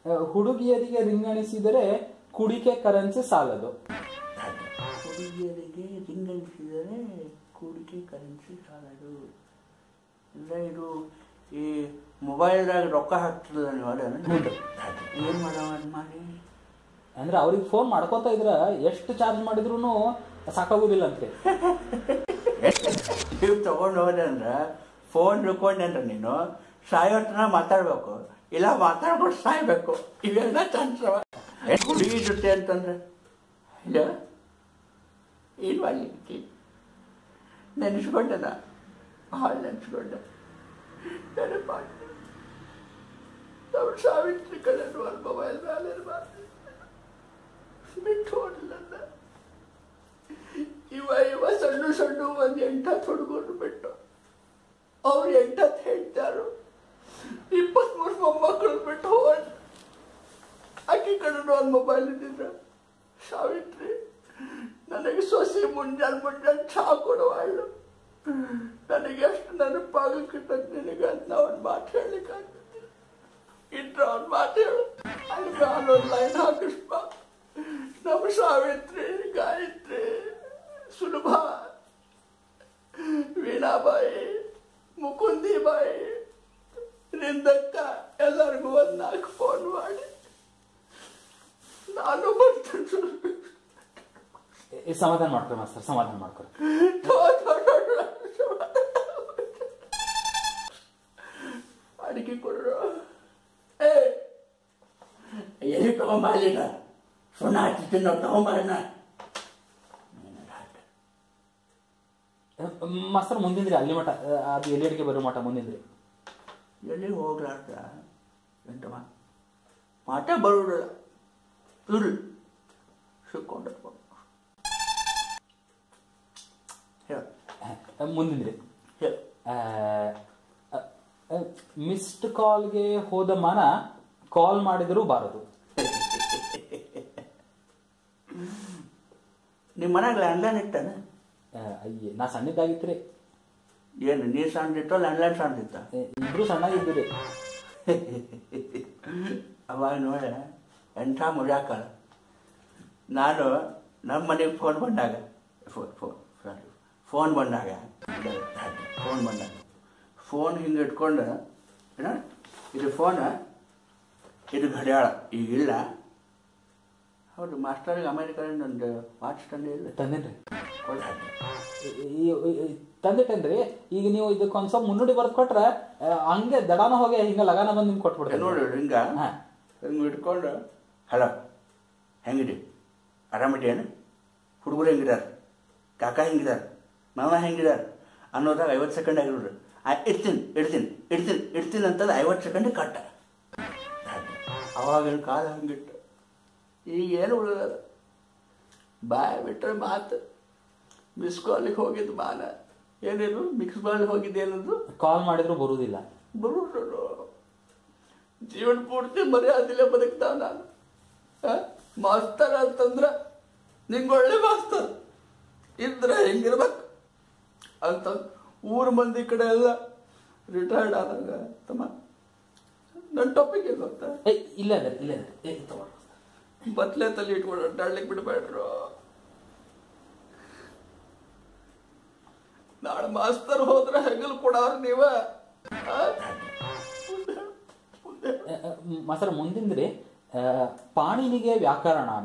ಆ, ಹುಡುಗಿಯರಿಗೆ ರಿಂಗಣಿಸಿದರೆ ಕುಡಿಕೆ ಕರೆನ್ಸಿ ಸಾಲದು ಹುಡುಗಿಯರಿಗೆ ರಿಂಗಣಿಸಿದರೆ ಕೂಡಿಕೆ ಕರೆನ್ಸಿ ಸಾಲದು ಇಲ್ಲ ಇದು ಈ ಮೊಬೈಲ್ದಾಗ ರೊಕ್ಕ ಹಾಕ್ತದ ನೀವು ಅದ ಹ್ಞೂ. ಏನು ಮಾಡವ ಅದ್ ಮಾಡಿ ಅಂದ್ರೆ ಅವ್ರಿಗೆ ಫೋನ್ ಮಾಡ್ಕೋತ ಇದ್ರ ಎಷ್ಟು ಚಾರ್ಜ್ ಮಾಡಿದ್ರು ಸಾಕಾಗುದಿಲ್ಲ ಅಂತೆ ನೀವು ತಗೊಂಡು ಹೋದೆ ಅಂದ್ರೆ ಫೋನ್ ಹಿಡ್ಕೊಂಡೆ ನೀನು ಸಾಯೋತನ ಮಾತಾಡ್ಬೇಕು ಇಲ್ಲ ಮಾತಾಡ್ಕೊಂಡು ಸಾಯ್ಬೇಕು ಇವೆಲ್ಲ ಚಾನ್ಸ್ ಅವ ಎಷ್ಟು ಹುಡುಗಿ ಜೊತೆ ಅಂತಂದ್ರೆ ಇಲ್ಲ ಏನು ಮಾಡ್ಲಿಕ್ಕೆ ನೆನೆಸ್ಕೊಂಡೆ ನಾ ಭಾಳ ನೆನೆಸ್ಕೊಂಡೆ ನೆನಪಾಗಿ ನಮ್ಮ ಸಾವಿತ್ರಿ ಕಡೆನು ಅಲ್ಲಿ ಮೊಬೈಲ್ ಮೇಲೆ ಬಿಟ್ಟು ಹೋಗಲಿಲ್ಲ ಇವ ಇವ ಸಣ್ಣ ಸಣ್ಣ ಒಂದು ಎಂಟತ್ತು ಹುಡುಗರು ಬಿಟ್ಟು ಅವ್ರು ಎಂಟತ್ತು ಹೇಳ್ತಾರು ಇಪ್ಪತ್ಮೂರು ಮೊಮ್ಮಕ್ಕಳು ಬಿಟ್ಟು ಹೋದ ಆಕೆ ಕಡೆ ಒಂದು ಮೊಬೈಲ್ ಇದ್ದಿದ್ರ ಸಾವಿತ್ರಿ ನನಗೆ ಸೊಸೆ ಮುಂಜಾನೆ ಮುಂಜಾನೆ ಚಹಾ ಕೊಡುವಳು ನನಗೆ ಎಷ್ಟು ನೆನಪಾಗಕ್ಕೆ ನಿನಗೆ ಅಂತ ಒಂದು ಮಾತು ಹೇಳಲಿಕ್ಕೆ ಆಗ್ತದೆ ಇಟ್ರ ಒಂದು ಮಾತು ಹೇಳು ಅಲ್ಲಿ ನಾನೊಂದು ಲೈನ್ ಹಾಕಿಸ್ಪ ನಮ್ಮ ಸಾವಿತ್ರಿ ಗಾಯತ್ರಿ ಸುಲಭ ವೀಣಾಬಾಯಿ ಮುಕುಂದಿಬಾಯಿ ರಿಂದಕ್ಕ ಎಲ್ಲರಿಗೂ ಒಂದು ನಾಲ್ಕು ಫೋನ್ ಮಾಡಿ ನಾನು ಬರ್ತೇನೆ ಸ್ವಲ್ಪ. ಈ ಸಮಾಧಾನ ಮಾಡ್ಕೊರಿ ಮಾಸ್ತರ್ ಸಮಾಧಾನ ಮಾಡ್ಕೊರಿ ಥೋ, ಥೋ, ಥೋ, ಥೋ. ಅಡಿಗೆ ಕೊಡ್ರು ಏ ಎಲ್ಲಿ ತಗೊಂಬಾಲಿಲ್ಲ ಸುಣ್ಣ ಹಚ್ಚಿ ನಾವು ತಗೊಂಬಾರಣ ಮಾಸ್ತರ್ ಮುಂದಿಂದ್ರಿ ಅಲ್ಲಿ ಮಠ ಆ, ಅದು ಎಲ್ಲಿ ಅಡಿಗೆ ಬರೋ ಮಠ ಮುಂದಿಂದ್ರಿ ಎಲ್ಲಿ ಹೋಗ್ಲಾರ್ದ ಎಂಟಮ್ಮ ಮಾಟ ಬರುವುದಿಲ್ಲ ತುಳು ಸಿಕ್ಕೊಂಡಿರ್ಬೇಕು ಹೇಳ ಆ, ಮುಂದಿಂದ್ರಿ ಹೇಳ ಮಿಸ್ಡ್ ಕಾಲ್ಗೆ ಹೋದ ಮನ ಕಾಲ್ ಮಾಡಿದರೂ ಬಾರದು ನಿಮ್ಮ ಮನ್ಯಾಗ ಲ್ಯಾಂಡ್ಲೈನ್ ಇಟ್ಟಾನ ಆ, ಅಯ್ಯೇ ನಾ ಸಣ್ಣದಾಗಿತ್ರಿ ಏನು ನೀ ಸಣ್ಣದಿತ್ತೋ ಲ್ಯಾಂಡ್ಲೈನ್ ಸಣ್ಣದಿತ್ತ ಏ, ಇಬ್ರು ಸಣ್ಣಾಗಿದ್ದೀರಿ ಅವಾಗ ನೋಡ ಎಂಥ ಮುಜಾಕ ನಾನು ನಮ್ಮ ಮನೆಗೆ ಫೋನ್ ಬಂದಾಗ ಫೋನ್ ಫೋನ್ ಸಾರಿ ಫೋನ್ ಬಂದಾಗ ಫೋನ್ ಬಂದಾಗ ಫೋನ್ ಹಿಂಗೆ ಇಟ್ಕೊಂಡು ಏನ ಇದು ಫೋನ್ ಇದು ಘಡಿಯಾಳ ಈಗಿಲ್ಲ ಹೌದು ಮಾಸ್ಟರ್ಗೆ ಅಮೇರಿಕದಿಂದ ಒಂದು ವಾಚ್ ತಂದೆ ಇಲ್ಲ ತಂದೇನ್ರಿ ಕೊಡ್ ಹಾಕಿ ತಂದಿಟ್ಟೇನ್ರಿ ಈಗ ನೀವು ಇದಕ್ಕೆ ಒಂದ್ ಸ್ವಲ್ಪ ಮುನ್ನುಡಿ ಬರ್ದ್ ಕೊಟ್ರ ಆ, ಹಂಗೆ ದಡಾನ ಹೋಗಿ ಹಿಂಗ ಲಗಾನ ಬಂದ್ ನಿಮ್ಗೆ ಕೊಟ್ಬಿಡ್ತೇನೆ ನೋಡಿ ಹಿಂಗ ಹಾ. ಹಿಂಗೆ ಇಟ್ಕೊಂಡು ಹಲೋ ಹೆಂಗಿಡಿ ಆರಾಮಿದೇನು ಹುಡುಗರು ಹೆಂಗಿದಾರ ಕಾಕ ಹೆಂಗಿದಾರ ಮಾವ ಹೆಂಗಿದಾರ ಅನ್ನೋದಾಗ ಐವತ್ತು ಸೆಕೆಂಡ್ ಆಗಿರೋದು ಆ ಇಡ್ತೀನಿ ಇಡ್ತೀನಿ ಇಡ್ತೀನಿ ಇಡ್ತೀನಿ ಅಂತಂದು ಐವತ್ತು ಸೆಕೆಂಡ್ ಕಟ್ಟ ಅವಾಗಿನ ಕಾಲ ಹಂಗಿಟ್ಟು ಈಗ ಏನು ಉಳಿದದ ಬಾಯ್ ಬಿಟ್ಟರೆ ಮಾತು ಮಿಸ್ ಕಾಲಿಗೆ ಹೋಗಿದ್ದು ಮಾನ ಏನೇನು ಮಿಕ್ಸ್ ಬಾಲ್ ಹೋಗಿದ್ದೇನದು ಕಾಲ್ ಮಾಡಿದ್ರು ಬರುವುದಿಲ್ಲ ಬರುವುದು ಜೀವನ ಪೂರ್ತಿ ಮರ್ಯಾದಿಲ್ಲ ಬದುಕ್ತಾವ ನಾನು ಆ? ಮಾಸ್ತರ್ ಅಂತಂದ್ರ ನಿಂಗೆ ಒಳ್ಳೆ ಮಾಸ್ತರ್ ಇದ್ರೆ ಹೆಂಗಿರ್ಬೇಕು ಅಂತ ಊರ ಮಂದಿ ಕಡೆ ಎಲ್ಲ ರಿಟೈರ್ಡ್ ಆದಾಗ ತಮ್ಮ ನನ್ನ ಟಾಪಿಕ್ ಏನು ಗೊತ್ತಾ ಏ ಇಲ್ಲ ಅದ ಇಲ್ಲ ಅದ ಏ ತಗೊಳ್ಳಿ. ಬತ್ಲೆ ತಲೆ ಇಟ್ಕೊಂಡು ಅಡ್ಡಾಡ್ಲಿಕ್ಕೆ ಬಿಡಬೇಡ್ರು ನಾಳೆ ಮಾಸ್ತರ್ ಹೋದ್ರೆ ಹೆಗಲ್ ಕೊಡವ್ರ ನೀವ ಆ? ಮುಂದೆ ಹೇಳು, ಮುಂದೆ ಹೇಳು. ಆ, ಆ, ಮಾಸ್ತರ ಮುಂದಿಂದ್ರಿ ಆ, ಪಾಣಿನಿಗೆ ವ್ಯಾಕರಣನ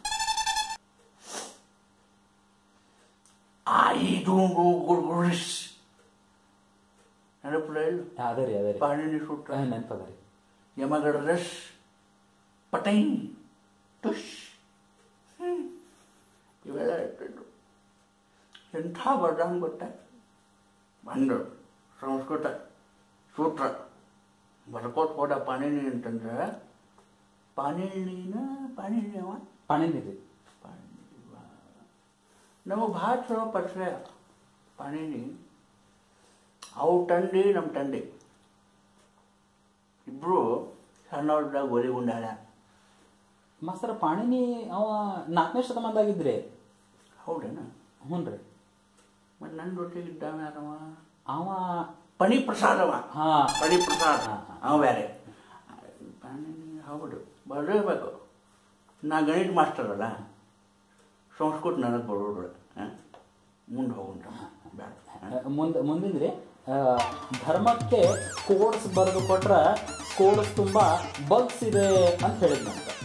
ಐದು ಗುರುಸ್ ನೆನಪಿಲ್ಲ ಇಲ್ಲ ಅದೇ ರೀ ಅದೇ ರೀ ಪಾಣಿನಿ ಸೂತ್ರ ನೆನಪದ ರೀ ಯಮಗಡ ರಸ್ ಪಟೈ ಟುಷ್ ಹ್ಮ್. ಇವೆಲ್ಲ ಇಟ್ಟಿದ್ದು ಎಂಥ ಬರ್ದಂಗ್ ಗೊತ್ತ ಬಂದು ಸಂಸ್ಕೃತ ಸೂತ್ರ ಬರ್ಕೋತ್ ಹೋದ ಪಾಣಿನಿ ಅಂತಂದ್ರೆ ಪಾಣಿನಿನ ಪಾಣಿನಿಯವ ಪಾಣಿನಿ ರೀ ನಮಗೆ ಭಾಳ ಚಲೋ ಪರಿಚಯ ಪಾಣಿನಿ ಅವು ತಂಡಿ ನಮ್ಮ ತಂದೆ ಇಬ್ರು ಸಣ್ಣವ್ರದಾಗ ಒಲಿ ಉಂಡಾಳ ಮಾಸ್ತರ ಪಾಣಿನಿ ಅವ ನಾಲ್ಕನೇ ಶತಮಾನದಾಗಿದ್ರಿ ಹೌದೇನ ಹ್ಞೂ ರೀ ಮತ್ತು ನನ್ನ ಜೊತೆಗೆ ಇದ್ದಾವ ಯಾರವ ಅವ ಪಣಿ ಪ್ರಸಾದವ ಹಾ ಪಣಿ ಪ್ರಸಾದ ಹಾ, ಹಾ. ಅವ ಬೇರೆ ಪಾಣಿನಿ ಹೌದು ಬರಲೇಬೇಕು ನಾ ಗಣಿತ ಮಾಸ್ಟರ್ ಅಲ್ಲ ಸಂಸ್ಕೃತ ನನಗೆ ಬರೋದು ಮುಂದೆ ಹೋಗುಂಟ ಬೇಡ ಮುಂದೆ ಮುಂದಿಂದ್ರಿ ಆ, ಧರ್ಮಕ್ಕೆ ಕೋಡ್ಸ್ ಬರೆದು ಕೊಟ್ರ ಕೋಡ್ಸ್ ತುಂಬಾ ಬಗ್ಸ್ ಇದೆ ಅಂತ ಹೇಳಿದ್ನಂತ